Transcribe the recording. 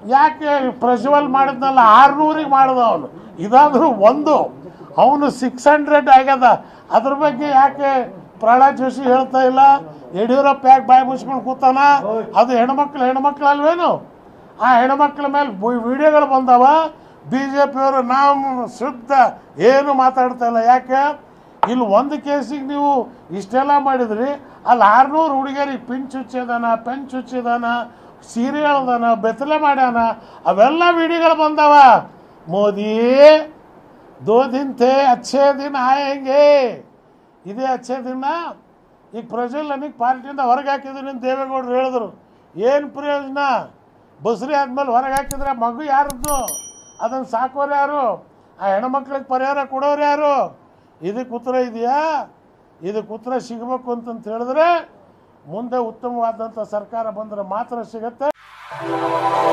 ಯಾಕೆ ಪ್ರಜ್ವಲ್ ಮಾಡಿದ್ನಲ್ಲ ಆರ್ನೂರಿಗೆ ಮಾಡ್ದ ಅವನು ಇದಾದರೂ ಒಂದು ಅವನು ಸಿಕ್ಸ್ ಹಂಡ್ರೆಡ್ ಆಗ್ಯದ ಅದ್ರ ಬಗ್ಗೆ ಯಾಕೆ ಪ್ರಹ್ಲಾದ್ ಜೋಶಿ ಹೇಳ್ತಾ ಇಲ್ಲ ಯಡಿಯೂರಪ್ಪ ಯಾಕೆ ಬಾಯಿ ಮುಚ್ಕೊಂಡು ಕೂತಾನ ಅದು ಹೆಣ್ಮಕ್ಳು ಹೆಣ್ಮಕ್ಳು ಅಲ್ವೇನು ಆ ಹೆಣ್ಮಕ್ಳ ಮೇಲೆ ವಿಡಿಯೋಗಳು ಬಂದವ ಬಿ ಜೆ ಪಿಯವರು ನಾವು ಶುದ್ಧ ಏನು ಮಾತಾಡ್ತಾ ಇಲ್ಲ ಯಾಕೆ ಇಲ್ಲಿ ಒಂದು ಕೇಸಿಗೆ ನೀವು ಇಷ್ಟೆಲ್ಲ ಮಾಡಿದ್ರಿ ಅಲ್ಲಿ ಆರ್ನೂರು ಹುಡುಗಿಯರಿಗೆ ಪಿನ್ ಚುಚ್ಚಿದಾನ ಪೆನ್ ಚುಚ್ಚಿದಾನ ಸೀರೆ ಹೇಳ್ದಾನ ಬೆತ್ತಲೆ ಮಾಡ್ಯಾನ ಅವೆಲ್ಲ ವಿಡಿಯೋಗಳು ಬಂದವ ಮೋದಿ ದೋ ದಿನ ಥೇ ಅಚ್ಚೇ ದಿನ ಆಯಂಗೆ ಇದೇ ಅಚ್ಚೇ ದಿನ ಈಗ ಪ್ರಜ್ವಲ್ ನನಗೆ ಪಾರ್ಟಿಯಿಂದ ಹೊರಗೆ ಹಾಕಿದ್ದೀನಿ ಅಂತ ದೇವೇಗೌಡರು ಹೇಳಿದ್ರು ಏನು ಪ್ರಯೋಜನ ಬಸ್ರಿ ಆದ್ಮೇಲೆ ಹೊರಗೆ ಹಾಕಿದ್ರೆ ಮಗು ಯಾರದ್ದು ಅದನ್ನು ಸಾಕೋರು ಯಾರು ಆ ಹೆಣ್ಮಕ್ಳಿಗೆ ಪರಿಹಾರ ಕೊಡೋರು ಯಾರು ಇದಕ್ಕೆ ಉತ್ತರ ಇದೆಯಾ ಇದಕ್ಕೆ ಉತ್ತರ ಸಿಗಬೇಕು ಅಂತಂತ ಹೇಳಿದ್ರೆ ಮುಂದೆ ಉತ್ತಮವಾದಂಥ ಸರ್ಕಾರ ಬಂದರೆ ಮಾತ್ರ ಸಿಗತ್ತೆ